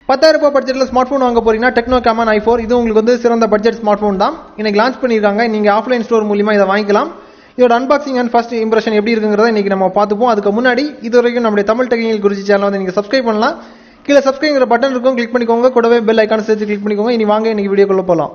பத்தாயிரம் ரூபாய் பட்ஜெட்டில் ஸ்மார்ட் ஃபோன் வாங்க போறீங்கன்னா டெக்னோ கேமன் ஐ ஃபோர் இது உங்களுக்கு வந்து சிறந்த பட்ஜெட் ஸ்மார்ட் ஃபோன் தான் இன்னைக்கு லான்ச் பண்ணியிருக்காங்க நீங்கள் ஆஃப்லைன் ஸ்டோர் மூலியமா இதை வாங்கிக்கலாம் இதோட அன்பாக்சிங் அண்ட் ஃபர்ஸ்ட் இம்ப்ரெஷன் எப்படி இருக்குங்கிறத இன்னைக்கு நம்ம பார்த்துப்போம் அதுக்கு முன்னாடி இது வரைக்கும் நம்முடைய தமிழ் டெக்னிக்கல் குறிச்சி சேனல் வந்து நீங்கள் சப்ஸ்கிரைப் பண்ணலாம் கீழே சப்ஸ்கிரைங்கிற பட்டன் இருக்கும் கிளிக் பண்ணிக்கோங்க கூடவே பெல் ஐக்கான் சேர்த்து கிளிக் பண்ணிக்கோங்க இனி வாங்க இன்னைக்கு வீடியோக்குள்ள போகலாம்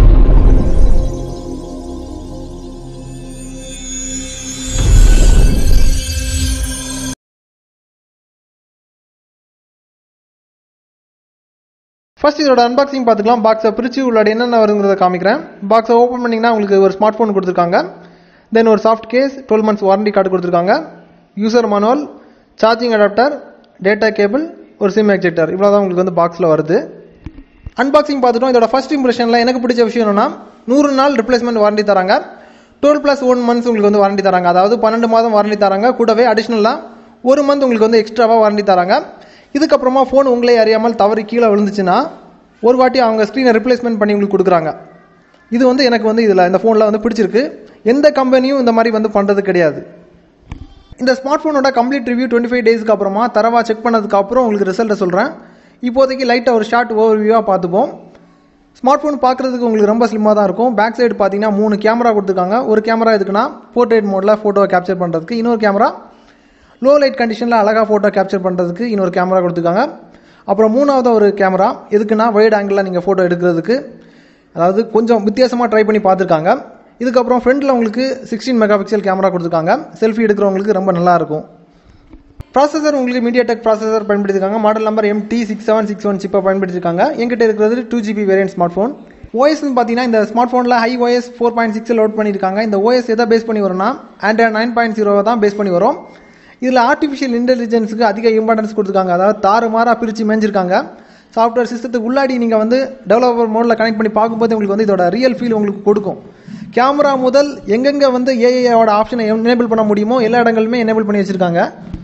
ஃபர்ஸ்ட் இதோட அன்பாக்சிங் பார்த்துக்கலாம் பாக்ஸை பிரித்து உள்ளாடி என்னென்ன வருங்கிறத காமிக்கிறேன் பாக்ஸை ஓப்பன் பண்ணிங்கன்னா உங்களுக்கு ஒரு ஸ்மார்ட் ஃபோன் கொடுத்துருக்காங்க தென் ஒரு soft case twelve months warranty card கொடுத்துருக்காங்க user manual charging adapter data cable ஒரு சிம் எக்ஜெக்டர் இவ்வளோ தான் உங்களுக்கு வந்து பாக்ஸில் வருது அன்பாக்சிங் பார்த்துட்டோம் இதோட ஃபர்ஸ்ட் இம்ப்ரெஷனில் எனக்கு பிடிச்ச விஷயம் என்னன்னா நூறு நாள் ரிப்ளேஸ்மெண்ட் வாரண்டி தராங்க டுவெல் ப்ளஸ் ஒன் மந்த்ஸ் உங்களுக்கு வந்து வாரண்டி தராங்க அதாவது பன்னெண்டு மாதம் வாரண்டி தராங்க கூடவே அடிஷ்னலாக ஒரு மந்த் உங்களுக்கு வந்து எக்ஸ்ட்ராவாக வாரண்டி தராங்க இதுக்கப்புறமா ஃபோன் உங்களே அறியாமல் தவறி கீழே விழுந்துச்சுன்னா ஒரு வாட்டி அவங்க ஸ்க்ரீனை ரிப்ளேஸ்மெண்ட் பண்ணி உங்களுக்கு கொடுக்குறாங்க இது வந்து எனக்கு வந்து இதில் இந்த ஃபோனில் வந்து பிடிச்சிருக்கு எந்த கம்பெனியும் இந்த மாதிரி வந்து பண்ணுறது கிடையாது இந்த ஸ்மார்ட் ஃபோனோட கம்ப்ளீட் ரிவ்யூ டுவெண்ட்டி ஃபைவ் டேஸ்க்கு அப்புறமா தரவா செக் பண்ணதுக்கு அப்புறம் உங்களுக்கு ரிசல்ட்டை சொல்கிறேன் இப்போதைக்கு லைட்டாக ஒரு ஷார்ட் ஓவர் வியூவாக பார்த்துப்போம் ஸ்மார்ட் ஃபோன் பார்க்குறதுக்கு உங்களுக்கு ரொம்ப ஸ்லிம்மாக தான் இருக்கும் பேக் சைடு பார்த்தீங்கன்னா மூணு கேமரா கொடுத்துருக்காங்க ஒரு கேமரா எதுக்குன்னா போர்ட்ரேட் மோடில் ஃபோட்டோவை கேப்சர் பண்ணுறதுக்கு இன்னொரு கேமரா லோ லைட் கண்டிஷனில் அழகாக ஃபோட்டோ கேப்சர் பண்ணுறதுக்கு இன்னொரு கேமரா கொடுத்துருக்காங்க அப்புறம் மூணாவது ஒரு கேமரா எதுக்குன்னா வைட் ஆங்கிளில் நீங்கள் ஃபோட்டோ எடுக்கிறதுக்கு அதாவது கொஞ்சம் வித்தியாசமாக ட்ரை பண்ணி பார்த்துருக்காங்க இதுக்கப்புறம் ஃப்ரண்ட்டில் உங்களுக்கு சிக்ஸ்டீன் மெகா பிக்சல் கேமரா கொடுத்துருக்காங்க செல்ஃபி எடுக்கிறவங்களுக்கு ரொம்ப நல்லா இருக்கும் ப்ராசஸர் உங்களுக்கு மீடியா டெக் ப்ராசஸர் பயன்படுத்திருக்காங்க model number MT six seven six one சிப்பை பயன்படுத்திருக்காங்க என்கிட்ட இருக்கிறது two GB variant smart phone ஓஎஸ்னு பார்த்தீங்கன்னா இந்த ஸ்மார்ட் ஃபோனில் Hi OS four point six load பண்ணியிருக்காங்க இந்த ஓஎஸ் எதை பேஸ் பண்ணி வரும்னா ஆண்ட்ராய்ட் நைன் பாயிண்ட் ஜீரோவை தான் பேஸ் பண்ணி வரும் இதில் ஆர்டிஃபிஷியல் இன்டெலிஜென்ஸுக்கு அதிக இம்பார்ட்டன்ஸ் கொடுத்துருக்காங்க அதாவது தாறுமாறாக பிரித்து மேஞ்சிருக்காங்க சாஃப்ட்வேர் சிஸ்டத்துக்கு உள்ளாடி நீங்கள் வந்து டெவலப்பர் மோடில் கனெக்ட் பண்ணி பார்க்கும்போது உங்களுக்கு வந்து இதோட ரியல் ஃபீல் உங்களுக்கு கொடுக்கும் கேமரா முதல் எங்கெங்கே வந்து ஏஐயோட ஆப்ஷனை எனேபிள் பண்ண முடியுமோ எல்லா இடங்களுமே எனேபிள் பண்ணி வச்சுருக்காங்க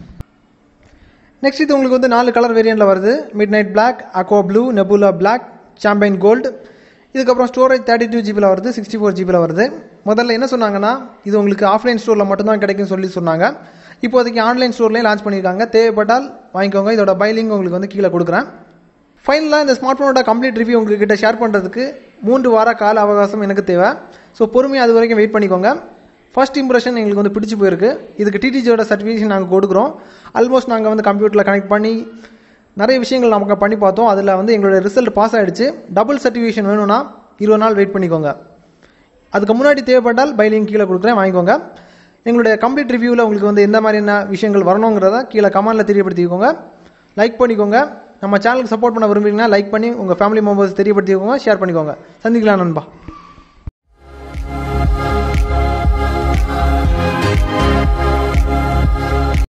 நெக்ஸ்ட் இது உங்களுக்கு வந்து நாலு கலர் வேரியண்ட்டில் வருது midnight black aqua blue nebula black champagne gold இதுக்கப்புறம் ஸ்டோரேஜ் தேர்ட்டி டூ ஜிபியில் வருது சிக்ஸ்டி ஃபோர் ஜிபியில் வருது முதல்ல என்ன சொன்னாங்கன்னா இது உங்களுக்கு ஆஃப்லைன் ஸ்டோரில் மட்டும்தான் கிடைக்கும்னு சொல்லி சொன்னாங்க இப்போதைக்கு ஆன்லைன் ஸ்டோர்லேயே லான்ச் பண்ணியிருக்காங்க தேவைப்பட்டால் வாங்கிக்கோங்க இதோட பைலிங் உங்களுக்கு வந்து கீழே கொடுக்குறேன் ஃபைனலாக இந்த ஸ்மார்ட் ஃபோனோட கம்ப்ளீட் ரிவ்யூ உங்ககிட்ட ஷேர் பண்ணுறதுக்கு மூன்று வார கால அவகாசம் எனக்கு தேவை ஸோ பொறுமையாக அது வரைக்கும் வெயிட் பண்ணிக்கோங்க ஃபர்ஸ்ட் இம்ப்ரெஷன் எங்களுக்கு வந்து பிடிச்சி போயிருக்கு இதுக்கு டிடிஜியோட சர்டிஃபிகேஷன் நாங்கள் கொடுக்குறோம் ஆல்மோஸ்ட் நாங்கள் வந்து கம்ப்யூட்டரில் கனெக்ட் பண்ணி நிறைய விஷயங்கள் நமக்கு பண்ணி பார்த்தோம் அதில் வந்து எங்களோட ரிசல்ட் பாஸ் ஆகிடுச்சு டபுள் சர்டிஃபிகேஷன் வேணும்னா இருபது நாள் வெயிட் பண்ணிக்கோங்க அதுக்கு முன்னாடி தேவைப்பட்டால் பைலிங் கீழே கொடுக்குறேன் வாங்கிக்கோங்க எங்களுடைய கம்ப்ளீட் ரிவ்யூவில் உங்களுக்கு வந்து எந்த மாதிரியான விஷயங்கள் வரணுங்கிறத கீழே கமெண்ட்டில் தெரியப்படுத்திக்கோங்க லைக் பண்ணிக்கோங்க நம்ம சேனலுக்கு சப்போர்ட் பண்ண விரும்புறீங்கன்னா லைக் பண்ணி உங்கள் ஃபேமிலி மெம்பர்ஸ் தெரியப்படுத்திக்கோங்க ஷேர் பண்ணிக்கோங்க சந்திக்கலாம் நண்பா